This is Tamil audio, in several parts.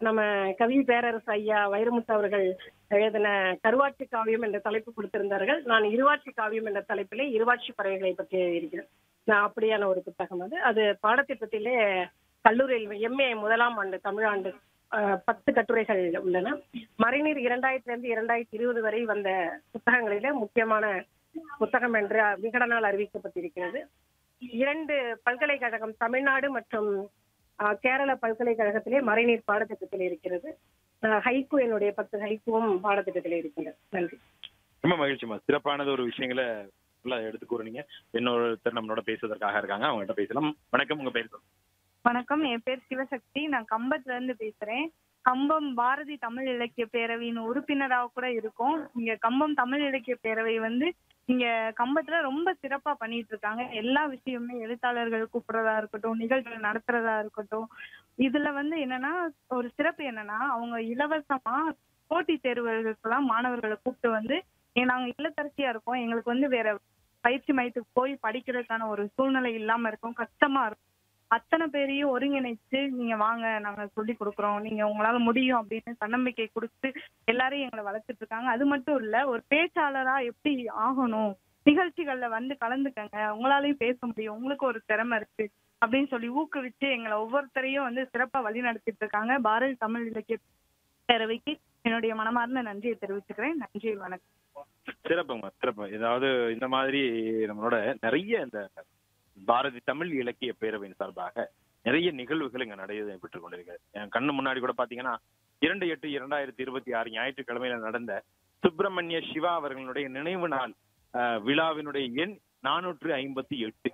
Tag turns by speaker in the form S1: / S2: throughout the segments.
S1: நம்ம கவி பேரரசு ஐயா வைரமுத்து அவர்கள் எழுதின கருவாட்சி காவியம் என்ற தலைப்பு கொடுத்திருந்தார்கள் நான் இருவாட்சி காவியம் என்ற தலைப்பிலே இருவாட்சி பறவைகளை பற்றி எழுதியிருக்கிறேன் நான் அப்படியான ஒரு புத்தகம் அது அது பாடத்திட்டத்திலே கல்லூரியில் எம்ஏ முதலாம் ஆண்டு தமிழாண்டு அஹ், பத்து கட்டுரைகள் உள்ளன மறைநீர் இரண்டாயிரத்தி இருந்து இரண்டாயிரத்தி இருபது வரை வந்த புத்தகங்களிலே முக்கியமான புத்தகம் என்று விகடனால் அறிவிக்கப்பட்டிருக்கிறது இரண்டு பல்கலைக்கழகம் தமிழ்நாடு மற்றும் அஹ், கேரள பல்கலைக்கழகத்திலே மறைநீர் பாடத்திட்டத்தில் இருக்கிறது அஹ், ஹைக்கூ என்னுடைய பத்து ஹைக்கூவும் பாடத்திட்டத்தில் இருக்கிறது நன்றி
S2: ரொம்ப மகிழ்ச்சிமா சிறப்பானது ஒரு விஷயங்களை நல்லா எடுத்து கூறுனீங்க இன்னொருத்தர் நம்மளோட பேசுவதற்காக இருக்காங்க அவங்ககிட்ட பேசலாம் வணக்கம் உங்க பேர் சொல்லுங்க.
S3: வணக்கம் என் பேர் சிவசக்தி நான் கம்பத்துல இருந்து பேசுறேன் கம்பம் பாரதி தமிழ் இலக்கிய பேரவையின் உறுப்பினராக கூட இருக்கோம் இங்க கம்பம் தமிழ் இலக்கிய பேரவை வந்து இங்க கம்பத்துல ரொம்ப சிறப்பா பண்ணிட்டு இருக்காங்க எல்லா விஷயமுமே எழுத்தாளர்கள் கூப்பிடுறதா இருக்கட்டும் நிகழ்ச்சிகள் நடத்துறதா இருக்கட்டும் இதுல வந்து என்னன்னா ஒரு சிறப்பு என்னன்னா அவங்க இலவசமா போட்டித் தேர்வுகளுக்கெல்லாம் மாணவர்களை கூப்பிட்டு வந்து "ஏ, நாங்க இல்லத்தரசியா இருக்கோம் எங்களுக்கு வந்து வேற பயிற்சி மையத்துக்கு போய் படிக்கிறதுக்கான ஒரு சூழ்நிலை இல்லாம இருக்கும் கஷ்டமா இருக்கும் அத்தனை பேரையும் ஒருங்கிணைச்சு நீங்க வாங்க நாங்க சொல்லி கொடுக்குறோம் நீங்க உங்களால முடியும் அப்படின்னு தன்னம்பிக்கை கொடுத்து எல்லாரையும் எங்களை வளர்த்துட்டு இருக்காங்க அது மட்டும் இல்ல ஒரு பேச்சாளரா எப்படி ஆகணும் நிகழ்ச்சிகள்ல வந்து கலந்துக்கங்க உங்களாலையும் பேச முடியும் உங்களுக்கு ஒரு திறமை இருக்கு அப்படின்னு சொல்லி ஊக்குவிச்சு எங்களை ஒவ்வொருத்தரையும் வந்து சிறப்பா வழி நடத்திட்டு இருக்காங்க பாரதி தமிழ் இலக்கிய பேரவைக்கு என்னுடைய மனமார்ந்த நன்றியை தெரிவிச்சுக்கிறேன் நன்றி வணக்கம்
S2: சிறப்புங்க சிறப்பு ஏதாவது இந்த மாதிரி நம்மளோட நிறைய இந்த பாரதி தமிழ் இலக்கிய பேரவையின் சார்பாக நிறைய நிகழ்வுகள் இங்க நடைபெற்றுக் கொண்டிருக்கிறது என் கண்ணு முன்னாடி கூட பாத்தீங்கன்னா இரண்டு எட்டு இரண்டாயிரத்தி இருபத்தி ஆறு ஞாயிற்றுக்கிழமையில நடந்த சுப்பிரமணிய சிவா அவர்களுடைய நினைவு நாள் அஹ், விழாவினுடைய எண் நானூற்று ஐம்பத்தி எட்டு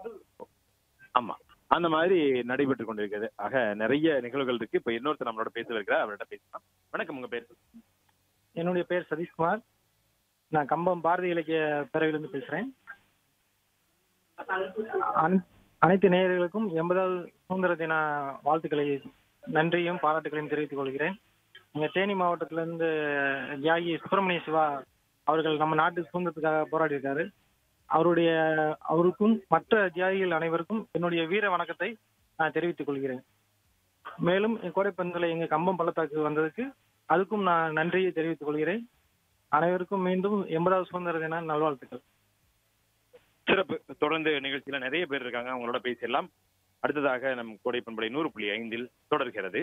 S2: ஆமா அந்த மாதிரி நடைபெற்றுக் கொண்டிருக்கிறது ஆக நிறைய நிகழ்வுகள் இருக்கு இப்ப இன்னொருத்தர் நம்மளோட பேச இருக்கிறார் அவர்கிட்ட பேசலாம் வணக்கம் உங்க பேர் சொல்லுங்க.
S4: என்னுடைய பேர் சதீஷ்குமார் நான் கம்பம் பாரதி இலக்கிய பேரவையிலிருந்து பேசுறேன் அனை- அனைத்து நேயர்களுக்கும் எண்பதாவது சுதந்திர தின வாழ்த்துக்களை நன்றியும் பாராட்டுகளையும் தெரிவித்துக் கொள்கிறேன் எங்க தேனி மாவட்டத்திலிருந்து தியாகி சுப்பிரமணிய சிவா அவர்கள் நம்ம நாட்டு சுதந்திரத்துக்காக போராடி இருக்காரு அவருடைய அவருக்கும் மற்ற தியாகிகள் அனைவருக்கும் என்னுடைய வீர வணக்கத்தை நான் தெரிவித்துக் கொள்கிறேன் மேலும் என் கோடைப்பந்தலை எங்க கம்பம் பள்ளத்தாக்கு வந்ததுக்கு அதுக்கும் நான் நன்றியை தெரிவித்துக் கொள்கிறேன் அனைவருக்கும் மீண்டும் எண்பதாவது சுதந்திர தின நல்வாழ்த்துக்கள்
S2: சிறப்பு தொடர்ந்து நிகழ்ச்சியில நிறைய பேர் இருக்காங்க அவங்களோட பேசிடலாம் அடுத்ததாக நம் கோடை பண்பலை நூறு புள்ளி ஐந்தில் தொடர்கிறது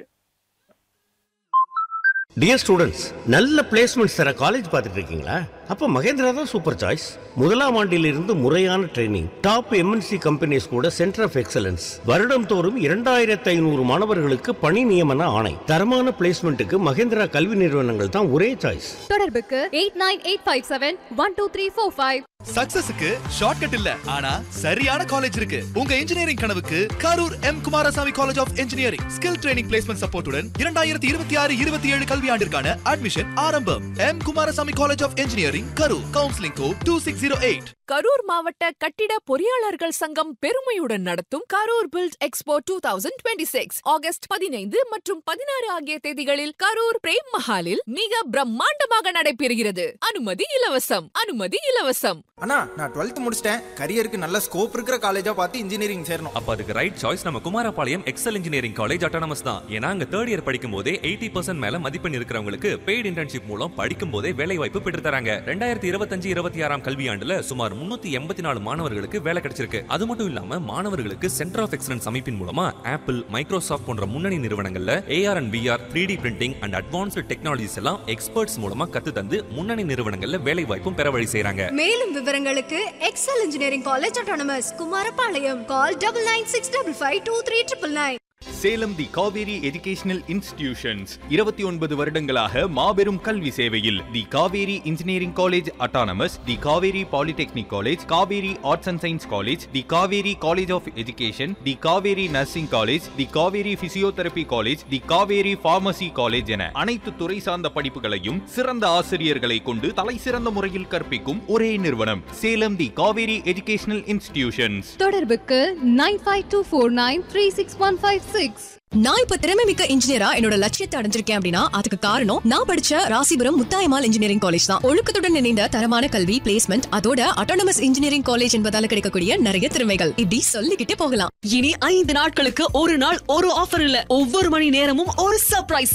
S5: டியர் ஸ்டூடெண்ட்ஸ் நல்ல பிளேஸ்மெண்ட்ஸ் தர காலேஜ் பார்த்துட்டு இருக்கீங்களா அப்போ மகேந்திரா தான் சூப்பர் சாய்ஸ் முதலாம் ஆண்டிலிருந்து முறையான ட்ரைனிங் டாப் எம்என்சி கம்பெனிஸ் கூட சென்டர் ஆஃப் எக்ஸலன்ஸ் வருடம் தோறும் இரண்டாயிரத்து ஐநூறு மாணவர்களுக்கு பணி நியமன ஆணை தரமான பிளேஸ்மெண்ட்டுக்கு மகேந்திரா கல்வி நிறுவனங்கள் தான் ஒரே சாய்ஸ்
S6: தொடர்புக்கு eight nine eight five seven one two three four five
S7: சக்சஸுக்கு ஷார்ட்கட் இல்ல ஆனா சரியான காலேஜ் இருக்கு உங்க இன்ஜினியரிங் கனவுக்கு Karur M Kumarasamy college of engineering skill training placement சப்போர்ட்டுடன் இரண்டாயிரத்தி இருபத்தி ஆறு இருபத்தி ஏழு கல்வியாண்டிற்கான அட்மிஷன் ஆரம்பம் M Kumarasamy college of engineering Karur counselling code two six zero eight
S8: Karur மாவட்ட கட்டிட பொறியாளர்கள் சங்கம் பெருமையுடன் நடத்தும் Karur build expo two thousand twenty six August பதினைந்து மற்றும் பதினாறு ஆகிய தேதிகளில் கரூர் பிரேம் மஹாலில் மிக பிரம்மாண்டமாக நடைபெறுகிறது அனுமதி இலவசம் அனுமதி இலவசம்
S9: அண்ணா நான் டுவெல்த் முடிச்சிட்டேன் கரியருக்கு நல்ல ஸ்கோப் இருக்கிற காலேஜா பார்த்து இன்ஜினியரிங் சேரணும்
S10: அப்ப அதுக்கு ரைட் சாய்ஸ் நம்ம Kumarapalayam Excel engineering college autonomous தான் ஏன்னா அங்க தேர்ட் இயர் படிக்கும் போதே எயிட்டி பர்சன்ட் மேல மதிப்பெண் இருக்கிறவங்களுக்கு பெய்டு இன்டர்ன்ஷிப் மூலம் படிக்கும் போதே வேலை வாய்ப்பு பெற்று தராங்க ரெண்டாயிரத்தி இருபத்தஞ்சு இருபத்தி ஆறாம் கல்வியாண்டுல சுமார் முன்னூத்தி எண்பத்தி நாலு மாணவர்களுக்கு வேலை கிடைச்சிருக்கு அது மட்டும் இல்லாம மாணவர்களுக்கு சென்டர் ஆஃப் எக்ஸலன்ஸ் அமைப்பின் மூலமா ஆப்பிள் மைக்ரோசாஃப்ட் போன்ற முன்னணி நிறுவனங்கள்ல AR and VR three D printing and advanced technologies எல்லாம் எக்ஸ்பர்ட்ஸ் மூலமா கத்து தந்து முன்னணி நிறுவனங்கள்ல வேலை வாய்ப்பும் பெற வழி செய்றாங்க
S6: மேலும் விவரங்களுக்கு Excel engineering college autonomous Kumarapalayam call double nine six double five two three triple nine
S11: Salem the Kaveri educational institutions இருபத்தி ஒன்பது வருடங்களாக மாபெரும் கல்வி சேவையில் the Kaveri engineering college autonomous the Kaveri polytechnic college Kaveri arts and science college the Kaveri college of education the Kaveri nursing college the Kaveri physiotherapy college the Kaveri pharmacy college என அனைத்து துறை சார்ந்த படிப்புகளையும் சிறந்த ஆசிரியர்களை கொண்டு தலை சிறந்த முறையில் கற்பிக்கும் ஒரே நிறுவனம் Salem the Kaveri educational institutions
S6: தொடர்புக்கு nine five two four nine three six one five six
S8: நான் இப்ப திறமை மிக்க இன்ஜினியரா என்னோட லட்சியத்தை அடைஞ்சிருக்கேன் அப்படின்னா அதுக்கு காரணம் நான் படிச்ச ராசிபுரம் முத்தாயமால் இன்ஜினியரிங் காலேஜ் தான் ஒழுக்கத்துடன் இணைந்த தரமான கல்வி பிளேஸ்மெண்ட் அதோட அட்டானமஸ் இன்ஜினியரிங் காலேஜ் என்பதால கிடைக்கக்கூடிய நிறைய திறமைகள் இப்படி சொல்லிக்கிட்டே போகலாம் இனி ஐந்து நாட்களுக்கு ஒரு நாள் ஒரு ஆஃபர் இல்ல ஒவ்வொரு மணி நேரமும் ஒரு சர்ப்ரைஸ்